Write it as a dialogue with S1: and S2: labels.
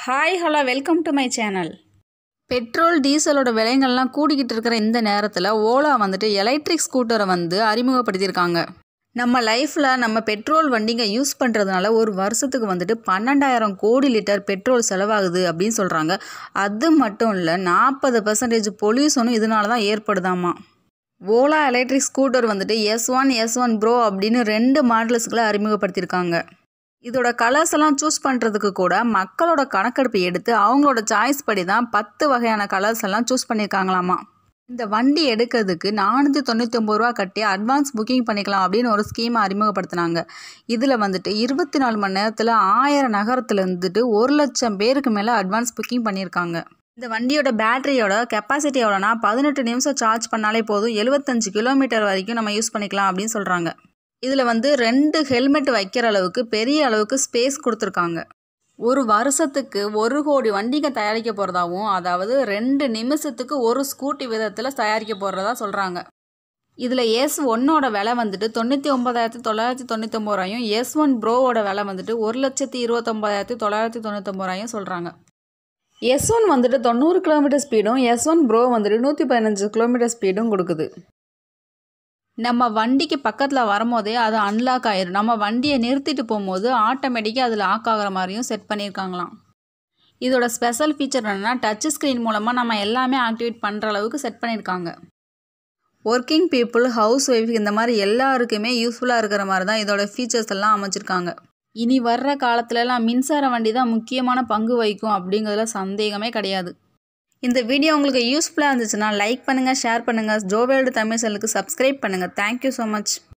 S1: hi hello welcome to my channel petrol டீசலோட விலைங்கள்லாம் கூடிக்கிட்டு இருக்கிற இந்த நேரத்தில் ஓலா வந்துட்டு எலக்ட்ரிக் ஸ்கூட்டரை வந்து அறிமுகப்படுத்தியிருக்காங்க நம்ம லைஃப்பில் நம்ம பெட்ரோல் வண்டிங்க யூஸ் பண்ணுறதுனால ஒரு வருஷத்துக்கு வந்துட்டு பன்னெண்டாயிரம் கோடி லிட்டர் பெட்ரோல் செலவாகுது அப்படின்னு சொல்கிறாங்க அது மட்டும் இல்லை நாற்பது பர்சன்டேஜ் பொல்யூஷனும் இதனால தான் ஏற்படுதாமா ஓலா எலக்ட்ரிக் ஸ்கூட்டர் வந்துட்டு S one S one pro அப்படின்னு ரெண்டு மாடல்ஸ்களை அறிமுகப்படுத்தியிருக்காங்க இதோட கலர்ஸ் எல்லாம் சூஸ் பண்ணுறதுக்கு கூட மக்களோட கணக்கெடுப்பு எடுத்து அவங்களோட சாய்ஸ் படி தான் பத்து வகையான கலர்ஸ் எல்லாம் சூஸ் பண்ணியிருக்காங்களாமா இந்த வண்டி எடுக்கிறதுக்கு நானூற்றி தொண்ணூற்றி ஒம்பது ரூபா கட்டி அட்வான்ஸ் புக்கிங் பண்ணிக்கலாம் அப்படின்னு ஒரு ஸ்கீமை அறிமுகப்படுத்தினாங்க இதில் வந்துட்டு இருபத்தி நாலு மணி நேரத்தில் ஆயிரம் நகரத்தில் இருந்துட்டு ஒரு லட்சம் பேருக்கு மேலே அட்வான்ஸ் புக்கிங் பண்ணியிருக்காங்க இந்த வண்டியோட பேட்டரியோட கெப்பாசிட்டி எவ்வளோனா பதினெட்டு நிமிஷம் சார்ஜ் பண்ணாலே போதும் எழுபத்தஞ்சு கிலோமீட்டர் வரைக்கும் நம்ம யூஸ் பண்ணிக்கலாம் அப்படின்னு சொல்கிறாங்க இதில் வந்து ரெண்டு ஹெல்மெட் வைக்கிற அளவுக்கு பெரிய அளவுக்கு ஸ்பேஸ் கொடுத்துருக்காங்க ஒரு வருஷத்துக்கு ஒரு கோடி வண்டிங்க தயாரிக்க போகிறதாவும் அதாவது ரெண்டு நிமிஷத்துக்கு ஒரு ஸ்கூட்டி விதத்தில் தயாரிக்க போகிறதா சொல்கிறாங்க இதில் எஸ் ஒன்னோட விலை வந்துட்டு தொண்ணூற்றி ஒம்பதாயிரத்தி தொள்ளாயிரத்தி தொண்ணூத்தொம்பது ரூபாயும் எஸ் ஒன் ப்ரோவோட விலை வந்துட்டு ஒரு லட்சத்தி இருபத்தொம்பதாயிரத்தி தொள்ளாயிரத்தி தொண்ணூத்தொம்பது ரூபாயும் சொல்கிறாங்க எஸ் ஒன் வந்துட்டு தொண்ணூறு கிலோமீட்டர் ஸ்பீடும் எஸ் ஒன் ப்ரோ வந்துட்டு நூற்றி பதினஞ்சு கிலோமீட்டர் ஸ்பீடும் கொடுக்குது நம்ம வண்டிக்கு பக்கத்தில் வரும்போதே அது அன்லாக் ஆயிரும் நம்ம வண்டியை நிறுத்திட்டு போகும்போது ஆட்டோமேட்டிக்காக அது லாக் ஆகிற மாதிரியும் செட் பண்ணியிருக்காங்களாம் இதோட ஸ்பெஷல் ஃபீச்சர் என்னென்னா டச் ஸ்க்ரீன் மூலமாக நம்ம எல்லாமே ஆக்டிவேட் பண்ணுற அளவுக்கு செட் பண்ணியிருக்காங்க ஒர்க்கிங் பீப்புள் ஹவுஸ் ஒய்ஃப் இந்த மாதிரி எல்லாருக்குமே யூஸ்ஃபுல்லாக இருக்கிற மாதிரி தான் இதோட ஃபீச்சர்ஸ் எல்லாம் அமைச்சிருக்காங்க இனி வர்ற காலத்துலலாம் மின்சார வண்டி தான் முக்கியமான பங்கு வகிக்கும் அப்படிங்கிறதுல சந்தேகமே கிடையாது இந்த வீடியோ உங்களுக்கு யூஸ்ஃபுல்லாக இருந்துச்சுன்னா லைக் பண்ணுங்கள் ஷேர் பண்ணுங்கள் ஜோவேல்டு தமிழ் சேனலுக்கு சப்ஸ்கிரைப் பண்ணுங்கள் தேங்க்யூ ஸோ மச்